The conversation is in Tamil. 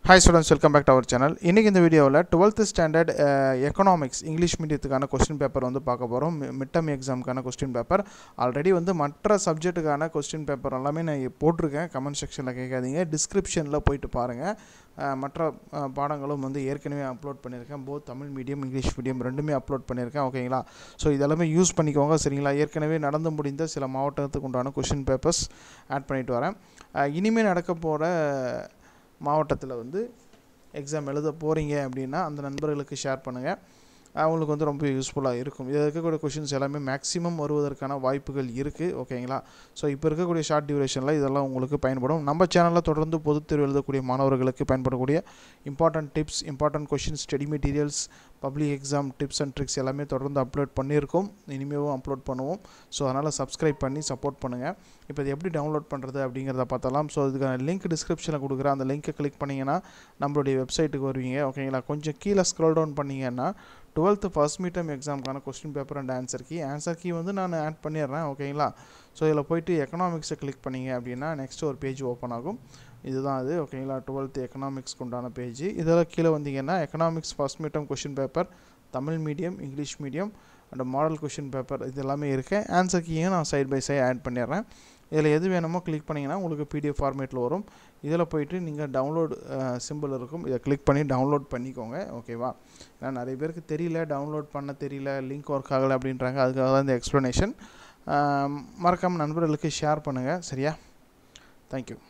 hi students welcome back to our channel இன்றைக்கி இந்த வீடியோவில் டுவெல்த்து ஸ்டாண்டர்ட் எக்கனாமிக்ஸ் இங்கிலீஷ் மீடியத்துக்கான கொஸ்டின் பேப்பர் வந்து பார்க்க போகிறோம் மிட் டர்ம் எக்ஸாமுக்கான கொஸ்டின் பேப்பர் ஆல்ரெடி வந்து மற்ற சப்ஜெக்ட்டுக்கான கொஸ்டின் பேப்பர் எல்லாமே நான் போட்டிருக்கேன் கமெண்ட் செக்ஷனில் கேட்காதீங்க டிஸ்கிரிப்ஷனில் போயிட்டு பாருங்கள் மற்ற அஹ், பாடங்களும் வந்து ஏற்கனவே அப்லோட் பண்ணியிருக்கேன் both Tamil medium English medium ரெண்டுமே அப்லோட் பண்ணியிருக்கேன் ஓகேங்களா ஸோ இதெல்லாமே யூஸ் பண்ணிக்கோங்க சரிங்களா ஏற்கனவே நடந்து முடிந்த சில மாவட்டத்துக்கு உண்டான கொஷின் பேப்பர்ஸ் ஆட் பண்ணிட்டு வரேன் அஹ், இனிமேல் நடக்க போகிற மாவட்டத்தில் வந்து எக்ஸாம் எழுத போகிறீங்க அப்படின்னா அந்த நண்பர்களுக்கு ஷேர் பண்ணுங்கள் அவங்களுக்கு வந்து ரொம்ப யூஸ்ஃபுல்லாக இருக்கும் இதில் இருக்கக்கூடிய கொஷின்ஸ் எல்லாமே மேக்ஸிமம் வருவதற்கான வாய்ப்புகள் இருக்குது ஓகேங்களா ஸோ இப்போ இருக்கக்கூடிய ஷார்ட் டியூரேஷனில் இதெல்லாம் உங்களுக்கு பயன்படும் நம்ம சேனலில் தொடர்ந்து பொதுத் தேர்வு எழுதக்கூடிய மாணவர்களுக்கு பயன்படக்கூடிய important tips important questions study materials public exam tips and tricks எல்லாமே தொடர்ந்து அப்லோட் பண்ணியிருக்கோம் இனிமேவும் அப்லோட் பண்ணுவோம் ஸோ அதனால் சப்ஸ்கிரைப் பண்ணி சப்போர்ட் பண்ணுங்கள் இப்போ இது எப்படி டவுன்லோட் பண்ணுறது அப்படிங்கிறத பார்த்தலாம் ஸோ இதுக்கான லிங்க் டிஸ்கிரிப்ஷனில் கொடுக்குறேன் அந்த லிங்க்கை கிளிக் பண்ணிங்கன்னா நம்மளுடைய வெப்சைட்டுக்கு வருவீங்க ஓகேங்களா கொஞ்சம் கீழே ஸ்க்ரோல் டவுன் பண்ணிங்கன்னா டுவெல்த்து ஃபர்ஸ்ட் மீட்டம் எக்ஸாமுக்கான question paper and answer key answer key வந்து நான் ஆட் பண்ணிடுறேன் ஓகேங்களா ஸோ இதில் போயிட்டு எக்கனாமிக்ஸை கிளிக் பண்ணீங்க அப்படின்னா நெக்ஸ்ட் ஒரு பேஜ் ஓப்பன் ஆகும் இதுதான் அது ஓகேங்களா டுவெல்த்து எக்கனாமிக்ஸ்க்கு உண்டான பேஜ் இதில் கீழே வந்தீங்கன்னா economics first mid term question paper Tamil medium English medium and model question paper இது எல்லாமே இருக்குது ஆன்சர் கீயும் நான் சைட் பை சைட் ஆட் பண்ணிடுறேன் இதில் எது வேணுமோ கிளிக் பண்ணிங்கன்னா உங்களுக்கு பிடிஎஃப் ஃபார்மேட்டில் வரும் இதில் போயிட்டு நீங்கள் டவுன்லோட் சிம்பிள் இருக்கும் இதை கிளிக் பண்ணி டவுன்லோட் பண்ணிக்கோங்க ஓகேவா ஏன்னா நிறைய பேருக்கு தெரியல டவுன்லோட் பண்ண தெரியல லிங்க் ஒர்க் ஆகலை அப்படின்றாங்க அதுக்காக தான் இந்த எக்ஸ்ப்ளனேஷன் மறக்காமல் நண்பர்களுக்கு ஷேர் பண்ணுங்கள் சரியா தேங்க்யூ